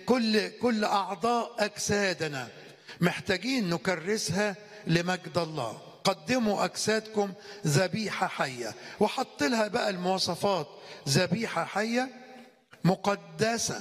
كل كل اعضاء اجسادنا محتاجين نكرسها لمجد الله قدموا اجسادكم ذبيحه حيه وحط لها بقى المواصفات ذبيحه حيه مقدسه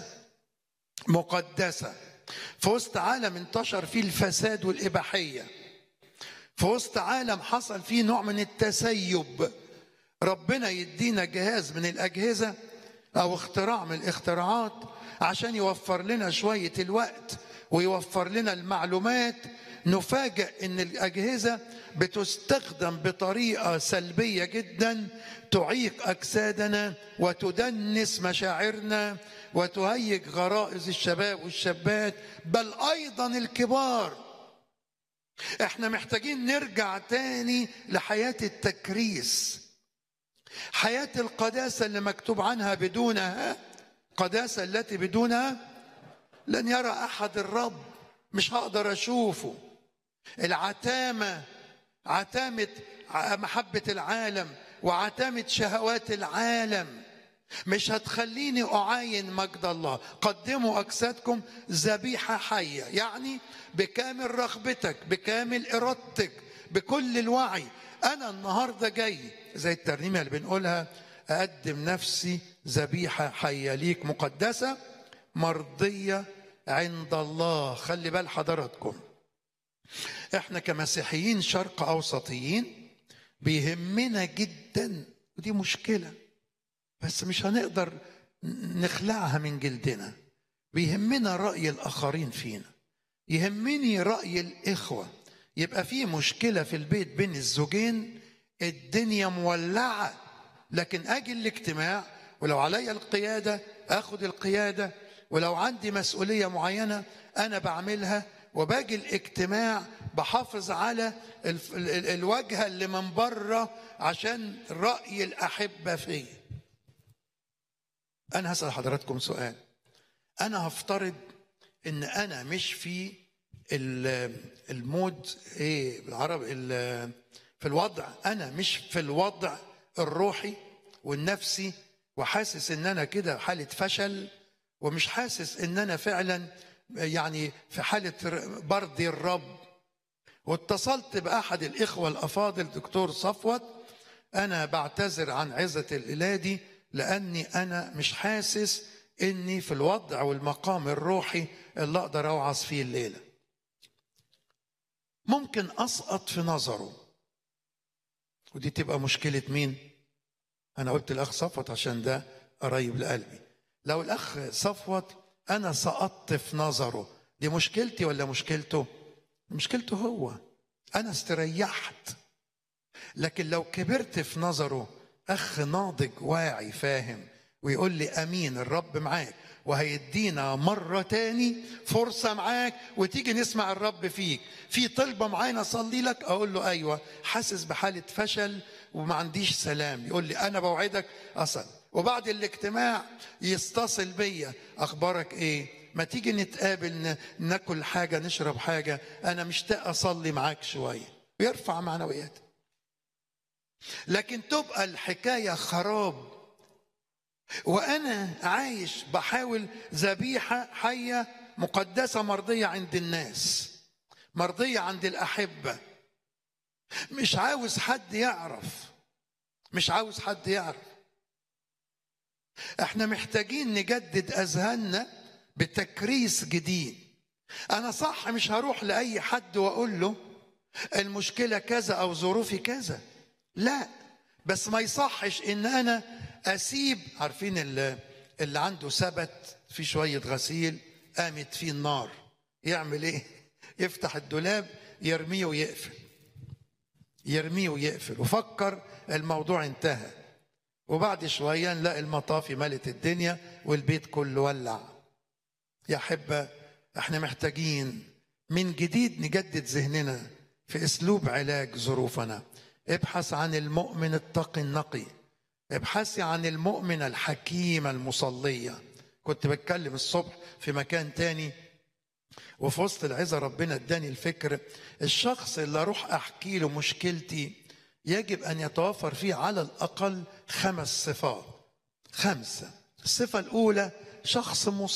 مقدسه في وسط عالم انتشر فيه الفساد والاباحيه في وسط عالم حصل فيه نوع من التسيب ربنا يدينا جهاز من الاجهزه او اختراع من الاختراعات عشان يوفر لنا شويه الوقت ويوفر لنا المعلومات نفاجئ ان الاجهزه بتستخدم بطريقه سلبيه جدا تعيق اجسادنا وتدنس مشاعرنا وتهيج غرائز الشباب والشابات بل ايضا الكبار احنا محتاجين نرجع تاني لحياه التكريس حياه القداسه اللي مكتوب عنها بدونها قداسه التي بدونها لن يرى احد الرب مش هقدر اشوفه العتامه عتامه محبه العالم وعتامه شهوات العالم مش هتخليني اعاين مجد الله قدموا اجسادكم ذبيحه حيه يعني بكامل رغبتك بكامل ارادتك بكل الوعي انا النهارده جاي زي الترنيمه اللي بنقولها اقدم نفسي ذبيحه حيه ليك مقدسه مرضيه عند الله خلي بال حضراتكم احنا كمسيحيين شرق اوسطيين بيهمنا جدا ودي مشكله بس مش هنقدر نخلعها من جلدنا بيهمنا راي الاخرين فينا يهمني راي الاخوه يبقى في مشكله في البيت بين الزوجين الدنيا مولعه لكن اجي الاجتماع ولو عليا القياده اخد القياده ولو عندي مسؤوليه معينه انا بعملها وباجي الاجتماع بحافظ على الواجهه اللي من بره عشان راي الاحبه فيا انا هسال حضراتكم سؤال انا هفترض ان انا مش في المود ايه بالعربي في الوضع انا مش في الوضع الروحي والنفسي وحاسس ان انا كده حاله فشل ومش حاسس ان انا فعلا يعني في حاله برضي الرب واتصلت باحد الاخوه الافاضل دكتور صفوت انا بعتذر عن عزه الإلادي لاني انا مش حاسس اني في الوضع والمقام الروحي اللي اقدر اوعظ فيه الليله ممكن اسقط في نظره ودي تبقى مشكله مين انا قلت الاخ صفوت عشان ده قريب لقلبي لو الاخ صفوت انا سقطت في نظره دي مشكلتي ولا مشكلته مشكلته هو انا استريحت لكن لو كبرت في نظره اخ ناضج واعي فاهم ويقول لي امين الرب معاك وهيدينا مرة تاني فرصة معاك وتيجي نسمع الرب فيك في طلبة معانا أصلي لك أقول له أيوة حاسس بحالة فشل وما عنديش سلام يقول لي أنا بوعدك أصل وبعد الاجتماع يتصل بيا أخبارك إيه ما تيجي نتقابل ناكل حاجة نشرب حاجة أنا مشتاق أصلي معاك شوية ويرفع معنوياتك لكن تبقى الحكايه خراب وانا عايش بحاول ذبيحه حيه مقدسه مرضيه عند الناس مرضيه عند الاحبه مش عاوز حد يعرف مش عاوز حد يعرف احنا محتاجين نجدد اذهاننا بتكريس جديد انا صح مش هروح لاي حد واقول له المشكله كذا او ظروفي كذا لا بس ما يصحش ان انا اسيب عارفين اللي, اللي عنده سبت في شويه غسيل قامت فيه النار يعمل ايه يفتح الدولاب يرميه ويقفل يرميه ويقفل وفكر الموضوع انتهى وبعد شويه نلاقي المطافي ملت الدنيا والبيت كله ولع يا حبه احنا محتاجين من جديد نجدد ذهننا في اسلوب علاج ظروفنا ابحث عن المؤمن التقي النقي ابحثي عن المؤمن الحكيمة المصلية كنت بتكلم الصبح في مكان تاني وفي وسط العظة ربنا اداني الفكر الشخص اللي اروح احكي له مشكلتي يجب ان يتوفر فيه على الاقل خمس صفات خمسة الصفة الاولى شخص مصلي